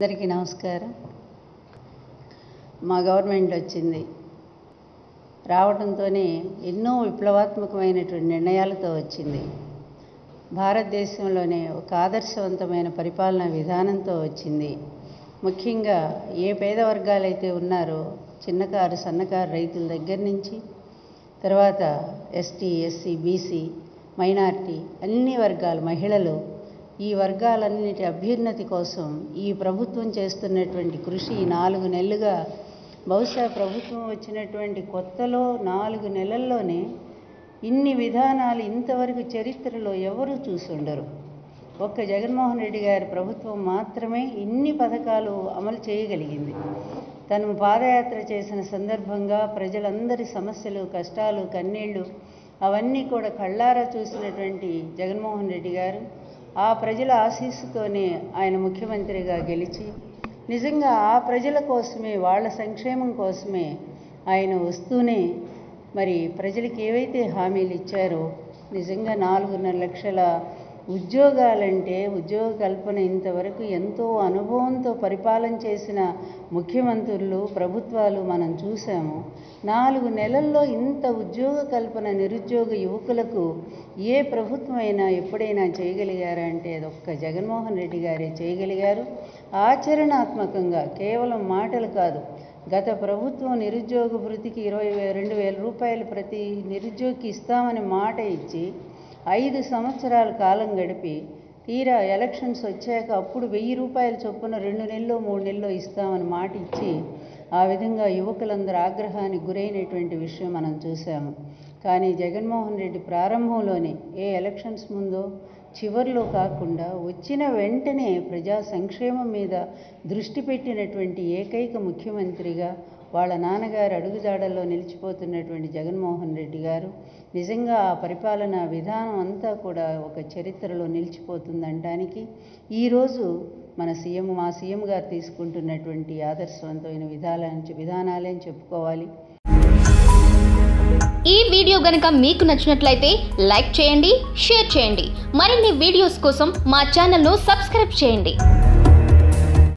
అందరికీ నమస్కారం మా గవర్నమెంట్ వచ్చింది రావడంతోనే ఎన్నో విప్లవాత్మకమైనటువంటి నిర్ణయాలతో వచ్చింది భారతదేశంలోనే ఒక ఆదర్శవంతమైన పరిపాలనా విధానంతో వచ్చింది ముఖ్యంగా ఏ పేద వర్గాలైతే ఉన్నారో చిన్నకారు సన్నకారు రైతుల దగ్గర నుంచి తర్వాత ఎస్టీ ఎస్సీ బీసీ మైనార్టీ అన్ని వర్గాల మహిళలు ఈ వర్గాలన్నిటి అభ్యున్నతి కోసం ఈ ప్రభుత్వం చేస్తున్నటువంటి కృషి ఈ నాలుగు నెలలుగా బహుశా ప్రభుత్వం వచ్చినటువంటి కొత్తలో నాలుగు నెలల్లోనే ఇన్ని విధానాలు ఇంతవరకు చరిత్రలో ఎవరూ చూసుండరు ఒక్క జగన్మోహన్ రెడ్డి గారి ప్రభుత్వం మాత్రమే ఇన్ని పథకాలు అమలు చేయగలిగింది తను పాదయాత్ర చేసిన సందర్భంగా ప్రజలందరి సమస్యలు కష్టాలు కన్నీళ్లు అవన్నీ కూడా కళ్ళారా చూసినటువంటి జగన్మోహన్ రెడ్డి గారు ఆ ప్రజల ఆశీస్సుతోనే ఆయన ముఖ్యమంత్రిగా గెలిచి నిజంగా ఆ ప్రజల కోసమే వాళ్ళ సంక్షేమం కోసమే ఆయన వస్తూనే మరి ప్రజలకు ఏవైతే హామీలు ఇచ్చారో నిజంగా నాలుగున్నర లక్షల ఉద్యోగాలంటే ఉద్యోగ కల్పన ఇంతవరకు ఎంతో అనుభవంతో పరిపాలన చేసిన ముఖ్యమంత్రులు ప్రభుత్వాలు మనం చూసాము నాలుగు నెలల్లో ఇంత ఉద్యోగ కల్పన నిరుద్యోగ యువకులకు ఏ ప్రభుత్వం అయినా ఎప్పుడైనా చేయగలిగారా అంటే అది ఒక్క జగన్మోహన్ రెడ్డి గారే చేయగలిగారు ఆచరణాత్మకంగా కేవలం మాటలు కాదు గత ప్రభుత్వం నిరుద్యోగ భృతికి ఇరవై వే- రెండు వేల రూపాయలు ప్రతి నిరుద్యోగికి ఇస్తామని మాట ఇచ్చి ఐదు సంవత్సరాల కాలం గడిపి తీరా ఎలక్షన్స్ వచ్చాక అప్పుడు వెయ్యి రూపాయల చొప్పున రెండు నెలలు మూడు నెలలు ఇస్తామని మాట ఇచ్చి ఆ విధంగా యువకులందరూ ఆగ్రహానికి గురైనటువంటి విషయం మనం చూసాము కానీ జగన్మోహన్ రెడ్డి ప్రారంభంలోనే ఏ ఎలక్షన్స్ ముందో చివర్లో కాకుండా వచ్చిన వెంటనే ప్రజా సంక్షేమం మీద దృష్టి పెట్టినటువంటి ఏకైక ముఖ్యమంత్రిగా వాళ్ళ నాన్నగారు అడుగుజాడల్లో నిలిచిపోతున్నటువంటి జగన్మోహన్ రెడ్డి గారు నిజంగా ఆ పరిపాలనా విధానం అంతా కూడా ఒక చరిత్రలో నిలిచిపోతుందనడానికి ఈరోజు మన సీఎం మా సీఎం గారు తీసుకుంటున్నటువంటి ఆదర్శవంతమైన విధాల విధానాలే అని చెప్పుకోవాలి ఈ వీడియో గనుక మీకు నచ్చినట్లయితే లైక్ చేయండి షేర్ చేయండి మరిన్ని వీడియోస్ కోసం మా ఛానల్ను సబ్స్క్రైబ్ చేయండి